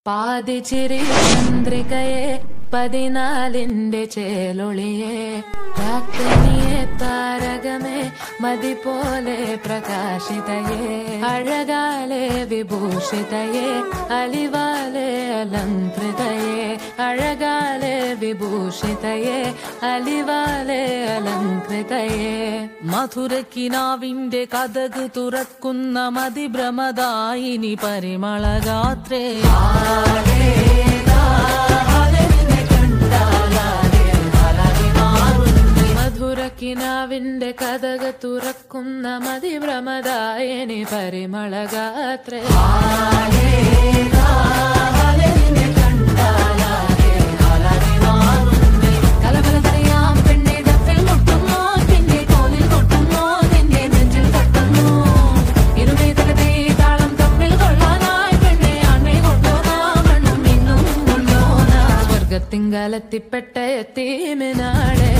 പാതിച്ചിരി ചന്ദ്രികയെ പതിനാലിന്റെ ചേലൊളിയെ രാത്രിയെ താരകമേ മതി പോലെ പ്രകാശിതയെ അഴകാലെ വിഭൂഷിതയെ അലിവാലെ അലങ്കൃതയെ അഴകാലെ വിഭൂഷിതയെ അലിവാലെ അലങ്കൃതയെ മധുരക്കിനാവിന്റെ കഥക് തുറക്കുന്ന മതിഭ്രമദായിനി പരിമളഗാത്രേ മധുരക്കിനാവിന്റെ കഥക തുറക്കുന്ന മതിഭ്രമദായനി പരിമളഗാത്രേ കലബലതറിയാം പെണ്ണെ ഡഫിൽ മുട്ടുന്നു നിന്റെ കോലിൽ കൊട്ടുന്നു നിന്റെ നെഞ്ചിൽ തട്ടുന്നു ഇരുവേതകത്തെ താളം തമ്മിൽ കൊള്ളാനായി പെണ്ണെ ആൺമേ കൊണ്ടോനാ മണ്ണും ഇന്നും കൊണ്ടോനാ സ്വർഗത്തിങ്കലെത്തിപ്പെട്ട എത്തീമിനാളെ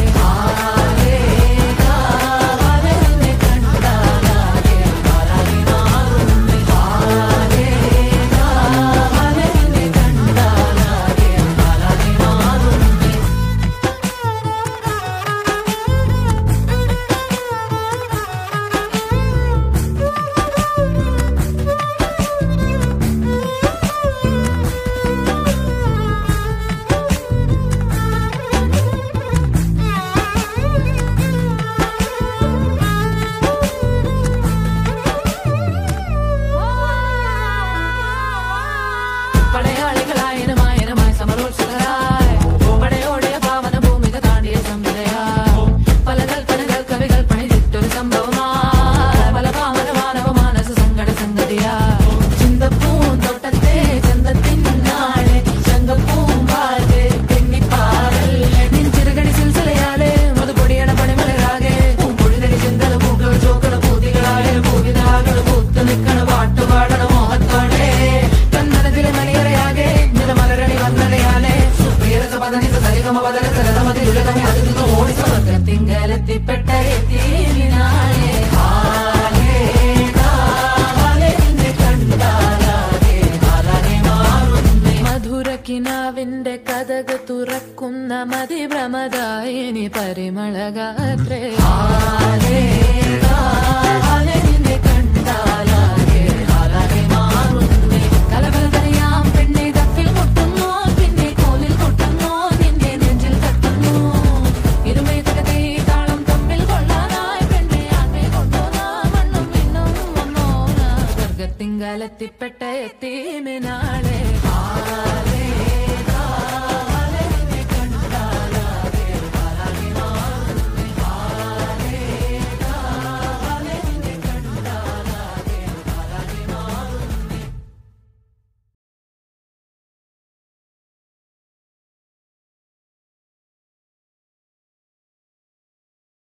പടയാളികളായനുമായനുമായി സമരോത്സുകരായി പടയോടിയ പാവന ഭൂമിക താണ്ടിയ സംവിധയായി പല കൽപ്പനകൾ കവികൾ പണിതിട്ടൊരു സംഭവമായി പല പാവന മാനവ മാനസ സങ്കട സംഗതിയായി ചിന്തപ്പൂന്തോട്ടത്തെ ചന്തത്തിനാളെ ശങ്കപ്പൂമ്പാലെ തെന്നിപ്പാറൽ നെഞ്ചിറകടി സിൽസിലയാലെ മധുപൊടിയണ പണിമലരാകെ പൂമ്പൊഴിതടി ചിന്തല പൂക്കൾ ചോക്കള പൂതികളായ പൂവിതാകൾ പൂത്തു നിൽക്കണ പാട്ടുപാടണ മോഹത്തോടെ കന്നടത്തിലെ മണിയറയാകെ നിറമലരണി വന്നടയാലെ സുപ്രിയരസ പദനിസ സരിഗമ പദന സരതമതിലുലകമേ അതിൽ നിന്ന് ഓടി സ്വർഗത്തിങ്കലെത്തിപ്പെട്ട എത്തിനാളെ ഹാലേ ഹാലേ നിന്നെ കണ്ടാലാകെ ഹാലാകെ മാറുന്നേ മധുരക്കിനാവിന്റെ കഥക് തുറക്കുന്ന മതിഭ്രമദായിനി പരിമളഗാത്രേ